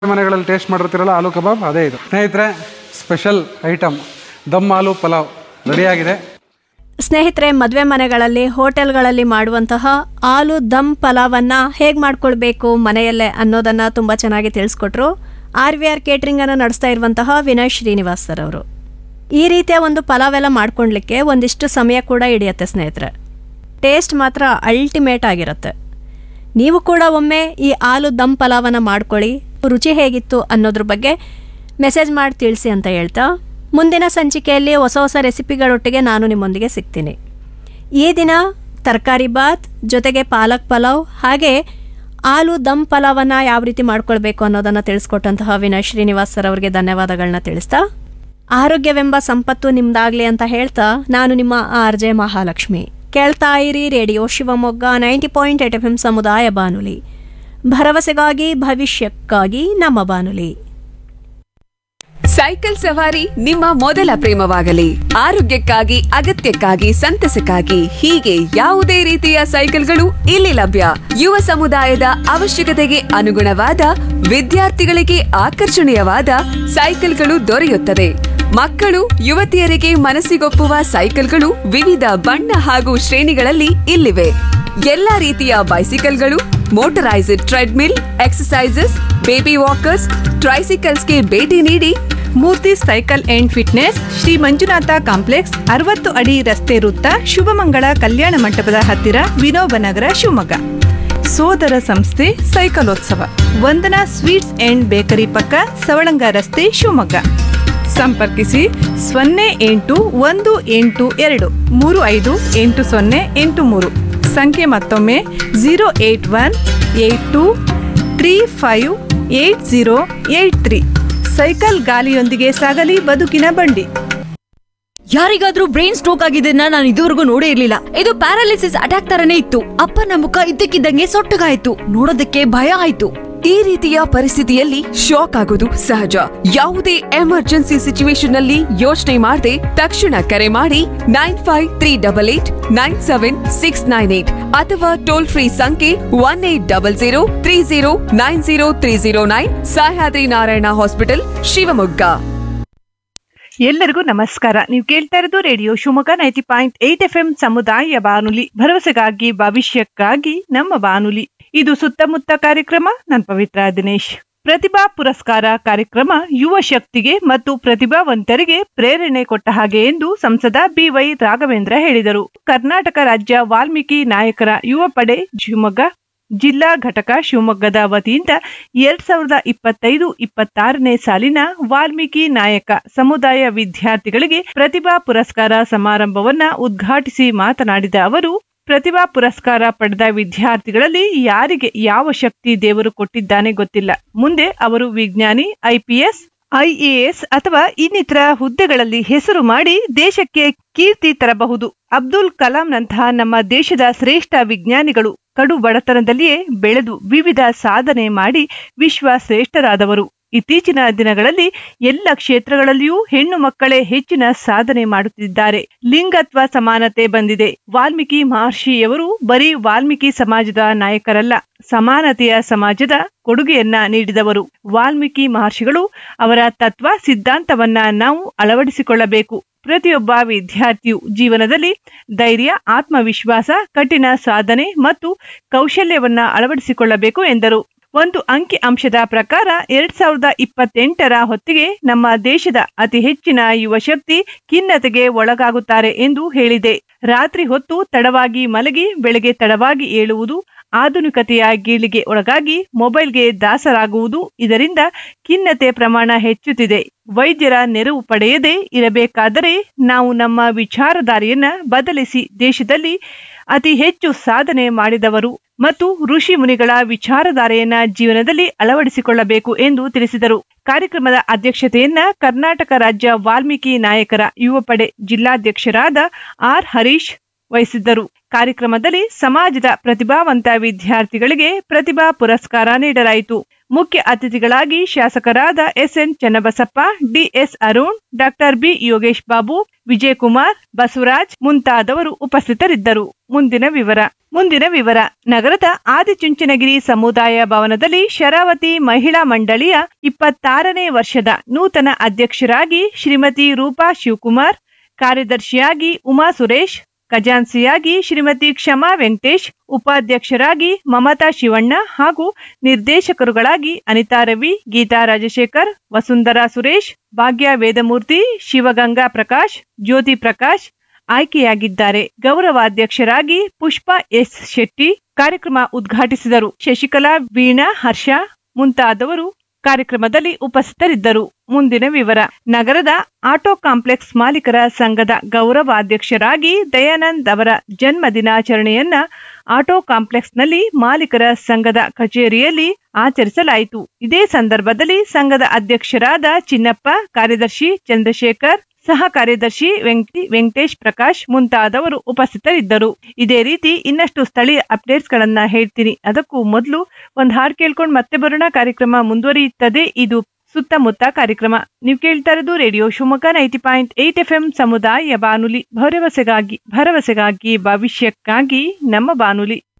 ಮನೆಗಳಲ್ಲಿ ಟೇಸ್ಟ್ ಮಾಡಿರ್ತೀರಲ್ಲ ಆಲೂ ಕಬಾಬ್ ಅದೇ ಇದು ಸ್ನೇಹಿತರೆ ಸ್ಪೆಷಲ್ ಐಟಮ್ ದಮ್ ಆಲೂ ಪಲಾವ್ ರೆಡಿಯಾಗಿದೆ ಸ್ನೇಹಿತರೆ ಮದುವೆ ಮನೆಗಳಲ್ಲಿ ಹೋಟೆಲ್ಗಳಲ್ಲಿ ಮಾಡುವಂತಹ ಆಲೂ ದಮ್ ಪಲಾವನ್ನು ಹೇಗೆ ಮಾಡ್ಕೊಳ್ಬೇಕು ಮನೆಯಲ್ಲೇ ಅನ್ನೋದನ್ನು ತುಂಬ ಚೆನ್ನಾಗಿ ತಿಳಿಸ್ಕೊಟ್ರು ಆರ್ ವಿ ಆರ್ ಕೇಟ್ರಿಂಗನ್ನು ನಡೆಸ್ತಾ ಇರುವಂತಹ ವಿನಯ್ ಶ್ರೀನಿವಾಸ್ ಸರ್ ಅವರು ಈ ರೀತಿಯ ಒಂದು ಪಲಾವೆಲ್ಲ ಮಾಡ್ಕೊಳ್ಲಿಕ್ಕೆ ಒಂದಿಷ್ಟು ಸಮಯ ಕೂಡ ಹಿಡಿಯುತ್ತೆ ಸ್ನೇಹಿತರೆ ಟೇಸ್ಟ್ ಮಾತ್ರ ಅಲ್ಟಿಮೇಟ್ ಆಗಿರುತ್ತೆ ನೀವು ಕೂಡ ಒಮ್ಮೆ ಈ ಆಲೂ ದಮ್ ಪಲಾವನ್ನು ಮಾಡ್ಕೊಳ್ಳಿ ರುಚಿ ಹೇಗಿತ್ತು ಅನ್ನೋದ್ರ ಬಗ್ಗೆ ಮೆಸೇಜ್ ಮಾಡಿ ತಿಳಿಸಿ ಅಂತ ಹೇಳ್ತಾ ಮುಂದಿನ ಸಂಚಿಕೆಯಲ್ಲಿ ಹೊಸ ಹೊಸ ರೆಸಿಪಿಗಳೊಟ್ಟಿಗೆ ನಾನು ನಿಮ್ಮೊಂದಿಗೆ ಸಿಗ್ತೀನಿ ಈ ದಿನ ತರಕಾರಿ ಬಾತ್ ಜೊತೆಗೆ ಪಾಲಕ್ ಪಲಾವ್ ಹಾಗೆ ಆಲೂ ದಮ್ ಪಲಾವನ್ನು ಯಾವ ರೀತಿ ಮಾಡ್ಕೊಳ್ಬೇಕು ಅನ್ನೋದನ್ನು ತಿಳಿಸ್ಕೊಟ್ಟಂತಹ ವಿನಯ್ ಶ್ರೀನಿವಾಸ್ ಸರ್ ಅವರಿಗೆ ಧನ್ಯವಾದಗಳನ್ನ ತಿಳಿಸ್ತಾ ಆರೋಗ್ಯವೆಂಬ ಸಂಪತ್ತು ನಿಮ್ದಾಗ್ಲಿ ಅಂತ ಹೇಳ್ತಾ ನಾನು ನಿಮ್ಮ ಆರ್ ಜೆ ಮಹಾಲಕ್ಷ್ಮಿ ಕೇಳ್ತಾ ಇರಿ radio Shivamogga ninety point eight F M ಸಮುದಾಯ ಬಾನುಲಿ ಭರವಸೆಗಾಗಿ ಭವಿಷ್ಯಕ್ಕಾಗಿ ನಮ್ಮ ಬಾನುಲಿ ಸೈಕಲ್ ಸವಾರಿ ನಿಮ್ಮ ಮೊದಲ ಪ್ರೇಮವಾಗಲಿ ಆರೋಗ್ಯಕ್ಕಾಗಿ ಅಗತ್ಯಕ್ಕಾಗಿ ಸಂತಸಕ್ಕಾಗಿ ಹೀಗೆ ಯಾವುದೇ ರೀತಿಯ ಸೈಕಲ್ಗಳು ಇಲ್ಲಿ ಲಭ್ಯ ಯುವ ಸಮುದಾಯದ ಅವಶ್ಯಕತೆಗೆ ಅನುಗುಣವಾದ ವಿದ್ಯಾರ್ಥಿಗಳಿಗೆ ಆಕರ್ಷಣೀಯವಾದ ಸೈಕಲ್ಗಳು ದೊರೆಯುತ್ತದೆ ಮಕ್ಕಳು ಯುವತಿಯರಿಗೆ ಮನಸ್ಸಿಗೊಪ್ಪುವ ಸೈಕಲ್ಗಳು ವಿವಿಧ ಬಣ್ಣ ಹಾಗೂ ಶ್ರೇಣಿಗಳಲ್ಲಿ ಇಲ್ಲಿವೆ ಎಲ್ಲಾ ರೀತಿಯ ಬೈಸಿಕಲ್ಗಳು motorised treadmill exercises baby walkers ಟ್ರೈಸಿಕಲ್ಸ್ಗೆ ಭೇಟಿ ನೀಡಿ Murthy cycle and fitness Shri Manjunatha complex ಅರವತ್ತು ಅಡಿ ರಸ್ತೆ ವೃತ್ತ ಶುಭಮಂಗಳ ಕಲ್ಯಾಣ ಮಂಟಪದ ಹತ್ತಿರ ವಿನೋಬನಗರ ಶಿವಮೊಗ್ಗ ಸೋದರ ಸಂಸ್ಥೆ ಸೈಕಲೋತ್ಸವ ವಂದನಾ ಸ್ವೀಟ್ಸ್ ಅಂಡ್ ಬೇಕರಿ ಪಕ್ಕ ಸವಳಂಗ ರಸ್ತೆ ಶಿವಮೊಗ್ಗ ಸಂಪರ್ಕಿಸಿ ಸೊನ್ನೆ ಎಂಟು ಒಂದು ಎಂಟು ಎರಡು ಮೂರು ಐದು ಎಂಟು ಸೊನ್ನೆ ಎಂಟು ಮೂರು ಸಂಖ್ಯೆ ಮತ್ತೊಮ್ಮೆ zero eight one eight two three five eight zero eight three cycle ಗಾಲಿಯೊಂದಿಗೆ ಸಾಗಲಿ ಬದುಕಿನ ಬಂಡಿ ಯಾರಿಗಾದ್ರೂ ಬ್ರೈನ್ ಸ್ಟ್ರೋಕ್ ಆಗಿದ್ದನ್ನ ನಾನು ಇದುವರೆಗೂ ನೋಡೇ ಇರ್ಲಿಲ್ಲ ಇದು ಪ್ಯಾರಾಲಿಸಿಸ್ ಅಟ್ಯಾಕ್ ತರನೇ ಇತ್ತು ಅಪ್ಪನ ಮುಖ ಇದ್ದಕ್ಕಿದ್ದಂಗೆ ಸೊಟ್ಟಗಾಯ್ತು ನೋಡೋದಕ್ಕೆ ಭಯ ಆಯ್ತು ಈ ರೀತಿಯ ಪರಿಸ್ಥಿತಿಯಲ್ಲಿ ಶಾಕ್ ಆಗೋದು ಸಹಜ ಯಾವುದೇ ಎಮರ್ಜೆನ್ಸಿ ಸಿಚುವೇಶನ್ ನಲ್ಲಿ ಯೋಚನೆ ಮಾಡದೆ ತಕ್ಷಣ ಕರೆ ಮಾಡಿ nine five three double eight nine seven six nine eight ಅಥವಾ ಟೋಲ್ ಫ್ರೀ ಸಂಖ್ಯೆ one eight double zero three zero nine zero three zero nine Sahyadri Narayana hospital Shivamogga ಎಲ್ಲರಿಗೂ ನಮಸ್ಕಾರ ನೀವು ಕೇಳ್ತಾ ಇರೋದು radio Shivamogga ninety point eight F M ಸಮುದಾಯ ಬಾನುಲಿ ಭರವಸೆಗಾಗಿ ಭವಿಷ್ಯಕ್ಕಾಗಿ ನಮ್ಮ ಬಾನುಲಿ ಇದು ಸುತ್ತಮುತ್ತ ಕಾರ್ಯಕ್ರಮ ನಾನು ಪವಿತ್ರ ದಿನೇಶ್ ಪ್ರತಿಭಾ ಪುರಸ್ಕಾರ ಕಾರ್ಯಕ್ರಮ ಯುವ ಶಕ್ತಿಗೆ ಮತ್ತು ಪ್ರತಿಭಾವಂತರಿಗೆ ಪ್ರೇರಣೆ ಕೊಟ್ಟ ಹಾಗೆ ಎಂದು ಸಂಸದ ಬಿವೈ ರಾಘವೇಂದ್ರ ಹೇಳಿದರು ಕರ್ನಾಟಕ ರಾಜ್ಯ ವಾಲ್ಮೀಕಿ ನಾಯಕರ ಯುವ ಪಡೆ ಶಿವಮೊಗ್ಗ ಜಿಲ್ಲಾ ಘಟಕ ಶಿವಮೊಗ್ಗದ ವತಿಯಿಂದ ಎರಡ್ ಸಾವಿರದ ಇಪ್ಪತ್ತೈದು ಇಪ್ಪತ್ತಾರನೇ ಸಾಲಿನ ವಾಲ್ಮೀಕಿ ನಾಯಕ ಸಮುದಾಯ ವಿದ್ಯಾರ್ಥಿಗಳಿಗೆ ಪ್ರತಿಭಾ ಪುರಸ್ಕಾರ ಸಮಾರಂಭವನ್ನ ಉದ್ಘಾಟಿಸಿ ಮಾತನಾಡಿದ ಅವರು ಪ್ರತಿಭಾ ಪುರಸ್ಕಾರ ಪಡೆದ ವಿದ್ಯಾರ್ಥಿಗಳಲ್ಲಿ ಯಾರಿಗೆ ಯಾವ ಶಕ್ತಿ ದೇವರು ಕೊಟ್ಟಿದ್ದಾನೆ ಗೊತ್ತಿಲ್ಲ ಮುಂದೆ ಅವರು ವಿಜ್ಞಾನಿ ಐಪಿಎಸ್ ಐಎಎಸ್ ಅಥವಾ ಇನ್ನಿತರ ಹುದ್ದೆಗಳಲ್ಲಿ ಹೆಸರು ಮಾಡಿ ದೇಶಕ್ಕೆ ಕೀರ್ತಿ ತರಬಹುದು ಅಬ್ದುಲ್ ಕಲಾಂನಂತಹ ನಮ್ಮ ದೇಶದ ಶ್ರೇಷ್ಠ ವಿಜ್ಞಾನಿಗಳು ಕಡು ಬಡತನದಲ್ಲಿಯೇ ಬೆಳೆದು ವಿವಿಧ ಸಾಧನೆ ಮಾಡಿ ವಿಶ್ವ ಶ್ರೇಷ್ಠರಾದವರು ಇತ್ತೀಚಿನ ದಿನಗಳಲ್ಲಿ ಎಲ್ಲ ಕ್ಷೇತ್ರಗಳಲ್ಲಿಯೂ ಹೆಣ್ಣು ಮಕ್ಕಳೇ ಹೆಚ್ಚಿನ ಸಾಧನೆ ಮಾಡುತ್ತಿದ್ದಾರೆ ಲಿಂಗತ್ವ ಸಮಾನತೆ ಬಂದಿದೆ ವಾಲ್ಮೀಕಿ ಮಹರ್ಷಿಯವರು ಬರೀ ವಾಲ್ಮೀಕಿ ಸಮಾಜದ ನಾಯಕರಲ್ಲ ಸಮಾನತೆಯ ಸಮಾಜದ ಕೊಡುಗೆಯನ್ನ ನೀಡಿದವರು ವಾಲ್ಮೀಕಿ ಮಹರ್ಷಿಗಳು ಅವರ ತತ್ವ ಸಿದ್ಧಾಂತವನ್ನ ನಾವು ಅಳವಡಿಸಿಕೊಳ್ಳಬೇಕು ಪ್ರತಿಯೊಬ್ಬ ವಿದ್ಯಾರ್ಥಿಯು ಜೀವನದಲ್ಲಿ ಧೈರ್ಯ ಆತ್ಮವಿಶ್ವಾಸ ಕಠಿಣ ಸಾಧನೆ ಮತ್ತು ಕೌಶಲ್ಯವನ್ನ ಅಳವಡಿಸಿಕೊಳ್ಳಬೇಕು ಎಂದರು ಒಂದು ಅಂಕಿ ಅಂಶದ ಪ್ರಕಾರ ಎರಡ್ ಸಾವಿರದ ಇಪ್ಪತ್ತೆಂಟರ ಹೊತ್ತಿಗೆ ನಮ್ಮ ದೇಶದ ಅತಿ ಹೆಚ್ಚಿನ ಯುವ ಶಕ್ತಿ ಖಿನ್ನತೆಗೆ ಒಳಗಾಗುತ್ತಾರೆ ಎಂದು ಹೇಳಿದೆ ರಾತ್ರಿ ಹೊತ್ತು ತಡವಾಗಿ ಮಲಗಿ ಬೆಳಗ್ಗೆ ತಡವಾಗಿ ಏಳುವುದು ಆಧುನಿಕತೆಯ ಗೀಳಿಗೆ ಒಳಗಾಗಿ ಮೊಬೈಲ್ಗೆ ದಾಸರಾಗುವುದು ಇದರಿಂದ ಖಿನ್ನತೆ ಪ್ರಮಾಣ ಹೆಚ್ಚುತ್ತಿದೆ ವೈದ್ಯರ ನೆರವು ಪಡೆಯದೇ ಇರಬೇಕಾದರೆ ನಾವು ನಮ್ಮ ವಿಚಾರಧಾರೆಯನ್ನ ಬದಲಿಸಿ ದೇಶದಲ್ಲಿ ಅತಿ ಹೆಚ್ಚು ಸಾಧನೆ ಮಾಡಿದವರು ಮತ್ತು ಋಷಿ ಮುನಿಗಳ ವಿಚಾರಧಾರೆಯನ್ನ ಜೀವನದಲ್ಲಿ ಅಳವಡಿಸಿಕೊಳ್ಳಬೇಕು ಎಂದು ತಿಳಿಸಿದರು ಕಾರ್ಯಕ್ರಮದ ಅಧ್ಯಕ್ಷತೆಯನ್ನ ಕರ್ನಾಟಕ ರಾಜ್ಯ ವಾಲ್ಮೀಕಿ ನಾಯಕರ ಯುವ ಪಡೆ ಜಿಲ್ಲಾಧ್ಯಕ್ಷರಾದ ಆರ್ ಹರೀಶ್ ವಹಿಸಿದ್ದರು ಕಾರ್ಯಕ್ರಮದಲ್ಲಿ ಸಮಾಜದ ಪ್ರತಿಭಾವಂತ ವಿದ್ಯಾರ್ಥಿಗಳಿಗೆ ಪ್ರತಿಭಾ ಪುರಸ್ಕಾರ ನೀಡಲಾಯಿತು ಮುಖ್ಯ ಅತಿಥಿಗಳಾಗಿ ಶಾಸಕರಾದ S N Channabasappa D S Arun doctor B Yogesh Babu Vijayakumar Basavaraj ಮುಂತಾದವರು ಉಪಸ್ಥಿತರಿದ್ದರು ಮುಂದಿನ ವಿವರ ಮುಂದಿನ ವಿವರ ನಗರದ ಆದಿಚುಂಚನಗಿರಿ ಸಮುದಾಯ ಭವನದಲ್ಲಿ ಶರಾವತಿ ಮಹಿಳಾ ಮಂಡಳಿಯ ಇಪ್ಪತ್ತಾರನೇ ವರ್ಷದ ನೂತನ ಅಧ್ಯಕ್ಷರಾಗಿ ಶ್ರೀಮತಿ ರೂಪಾ ಶಿವಕುಮಾರ್ ಕಾರ್ಯದರ್ಶಿಯಾಗಿ ಉಮಾ ಸುರೇಶ್ ಖಜಾನ್ಸಿಯಾಗಿ ಶ್ರೀಮತಿ ಕ್ಷಮಾ ವೆಂಕಟೇಶ್ ಉಪಾಧ್ಯಕ್ಷರಾಗಿ ಮಮತಾ ಶಿವಣ್ಣ ಹಾಗೂ ನಿರ್ದೇಶಕರುಗಳಾಗಿ ಅನಿತಾ ರವಿ ಗೀತಾ ರಾಜಶೇಖರ್ ವಸುಂಧರಾ ಸುರೇಶ್ ಭಾಗ್ಯ ವೇದಮೂರ್ತಿ ಶಿವಗಂಗಾ ಪ್ರಕಾಶ್ ಜ್ಯೋತಿ ಪ್ರಕಾಶ್ ಆಯ್ಕೆಯಾಗಿದ್ದಾರೆ ಗೌರವಾಧ್ಯಕ್ಷರಾಗಿ ಪುಷ್ಪ ಎಸ್ ಶೆಟ್ಟಿ ಕಾರ್ಯಕ್ರಮ ಉದ್ಘಾಟಿಸಿದರು ಶಶಿಕಲಾ ವೀಣಾ ಹರ್ಷ ಮುಂತಾದವರು ಕಾರ್ಯಕ್ರಮದಲ್ಲಿ ಉಪಸ್ಥಿತರಿದ್ದರು ಮುಂದಿನ ವಿವರ ನಗರದ ಆಟೋ ಕಾಂಪ್ಲೆಕ್ಸ್ ಮಾಲೀಕರ ಸಂಘದ ಗೌರವಾಧ್ಯಕ್ಷರಾಗಿ ದಯಾನಂದ್ ಅವರ ಜನ್ಮ ದಿನಾಚರಣೆಯನ್ನ ಆಟೋ ಕಾಂಪ್ಲೆಕ್ಸ್ನಲ್ಲಿ ಮಾಲೀಕರ ಸಂಘದ ಕಚೇರಿಯಲ್ಲಿ ಆಚರಿಸಲಾಯಿತು ಇದೇ ಸಂದರ್ಭದಲ್ಲಿ ಸಂಘದ ಅಧ್ಯಕ್ಷರಾದ ಚಿನ್ನಪ್ಪ ಕಾರ್ಯದರ್ಶಿ ಚಂದ್ರಶೇಖರ್ ಸಹ ಕಾರ್ಯದರ್ಶಿ ವೆಂಕಟಿ ವೆಂಕಟೇಶ್ ಪ್ರಕಾಶ್ ಮುಂತಾದವರು ಉಪಸ್ಥಿತರಿದ್ದರು ಇದೇ ರೀತಿ ಇನ್ನಷ್ಟು ಸ್ಥಳೀಯ ಅಪ್ಡೇಟ್ಸ್ ಗಳನ್ನ ಹೇಳ್ತೀನಿ ಅದಕ್ಕೂ ಮೊದಲು ಒಂದ್ ಹಾಡ್ ಕೇಳ್ಕೊಂಡು ಮತ್ತೆ ಬರೋಣ ಕಾರ್ಯಕ್ರಮ ಮುಂದುವರಿಯುತ್ತದೆ ಇದು ಸುತ್ತಮುತ್ತ ಕಾರ್ಯಕ್ರಮ ನೀವು ಕೇಳ್ತಾ ಇರೋದು radio Shivamogga ninety point eight F M ಸಮುದಾಯ ಬಾನುಲಿ ಭರವಸೆಗಾಗಿ ಭರವಸೆಗಾಗಿ ಭವಿಷ್ಯಕ್ಕಾಗಿ ನಮ್ಮ ಬಾನುಲಿ